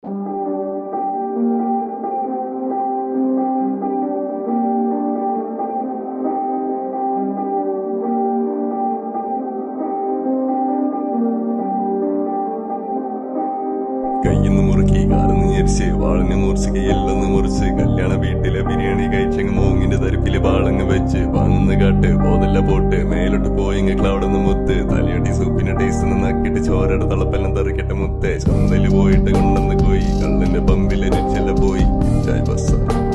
കയ്യിന്ന് മുറുക്കി കാർന്ന് ഞെരിച്ച് വാളങ്ങ് മുറിച്ച് എല്ലൊന്ന് മുറിച്ച് കല്യാണ വീട്ടിലെ ബിരിയാണി കഴിച്ചങ്ങ് മൂങ്ങിന്റെ തരിപ്പില് വാളങ്ങ് വെച്ച് വാങ്ങുന്ന കാട്ട് പോതല്ല പോട്ട് മേലോട്ട് പോയിങ്ങ് ക്ലൗഡൊന്ന് മുത്ത് തലയടി സൂപ്പിന്റെ ടേസ്റ്റ് നക്കിട്ട് ചോരയുടെ തളപ്പെല്ലാം തെറിക്കട്ടെ മുത്ത് ചന്തയില് പോയിട്ട് കൊണ്ടുവന്ന് പോയി കള്ളിന്റെ പമ്പിലെ രുചില്ല പോയി ചായ ബസ്സ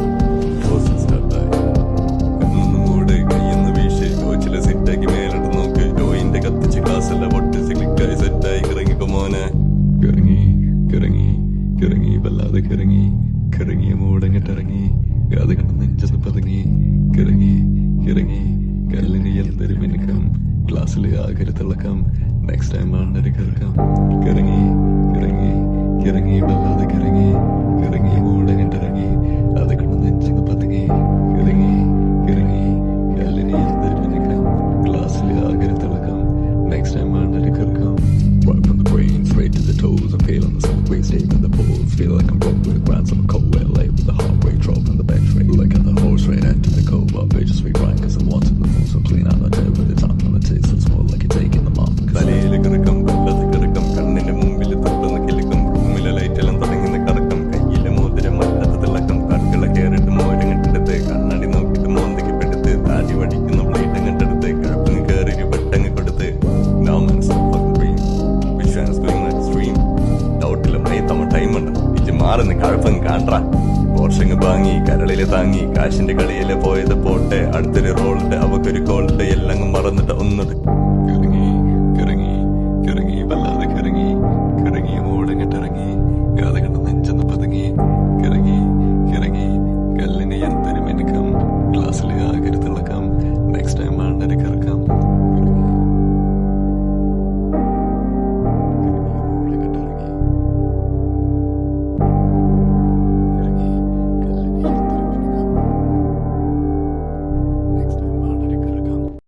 മൂട് കയ്യെന്ന് വീശ് കോച്ചിലെ സെറ്റാക്കി മേലോട്ട് നോക്ക് ജോയിന്റെ കത്തിച്ച് ക്ലാസ്സല്ല പൊട്ടിച്ച് ക്ലിക്കായി സെറ്റായി ഇറങ്ങിക്കോ മോനെ കിറങ്ങി കിറങ്ങി കിറങ്ങി വല്ലാതെ കിറങ്ങി കിറങ്ങിയ മൂടങ്ങിട്ടിറങ്ങി അത് കണ്ട് നെഞ്ചത്ത് പതുങ്ങി കിറങ്ങി കിറങ്ങി കല്ലിന് എന്തൊരു മിനുക്കം ക്ലാസ്സിൽ ആകരു തിളക്കം നെക്സ്റ്റ് ടൈം ആണ്ടൊരു കിറക്കം കിറങ്ങി കിറങ്ങി കിറങ്ങി വല്ലാതെ കിറങ്ങി കിറങ്ങി മൂടങ്ങിട്ടിറങ്ങി അത് കണ്ട് നെഞ്ചങ്ങ് പതുങ്ങി കിറങ്ങി കിറങ്ങി കല്ലിന് എന്തൊരു മിനുക്കം ക്ലാസ്സിൽ ആകരു തിളക്കം നെക്സ്റ്റ് ടൈം ആണ്ടൊരു കിറക്കം Right from the brain, straight to the toes. I'm feeling the smoke waves, taking the pulse. Feel like I'm broke with a grand some cold LA with the heart rate drop in the back straight. Like at the horse right into the cold bar. Pages we grind cause I'm wanting the most. I'm clean out the tail with the tongue on the taste. It's more like you're taking the mouth. തലയിൽ കിറക്കം വല്ലത് കിറക്കം കണ്ണിന്റെ മുമ്പിൽ തൊട്ടുന്ന കിലുക്കം റൂമിലെ ലൈറ്റെല്ലാം തുടങ്ങുന്ന കറക്കം കയ്യിലെ മോതിരം അല്ലാത്ത തിളക്കം കണ്ണുകളെ കേറിട്ട് മോരങ്ങിട്ടെടുത്ത് കണ്ണാടി നോക്കിയിട്ട് മോന്തയ്ക്ക് പെടുത്ത് താടി വടിക്കുന്ന പ്ലേറ്റ് അങ്ങട്ടെടുത്ത് കഴുപ്പങ്ങ് കയറി ഒരു വെട്ടങ്ങ് കൊടുത്ത് Now I'm in some fucking dream. Visions going like a stream. ഡൗട്ടില് മയത്തമ്മ ടൈം ഉണ്ട് ഇജ്ജ് മാറുന്ന കഴപ്പങ്ങ് കാണ്ടാ പോർഷങ്ങ് വാങ്ങി കരളില് താങ്ങി കാശിന്റെ കളിയില് പോയത് പോട്ടെ അടുത്തൊരു റോളുണ്ട് അവക്കൊരു കോളുണ്ട് എല്ലാം മറന്നിട്ട് ഒന്നത്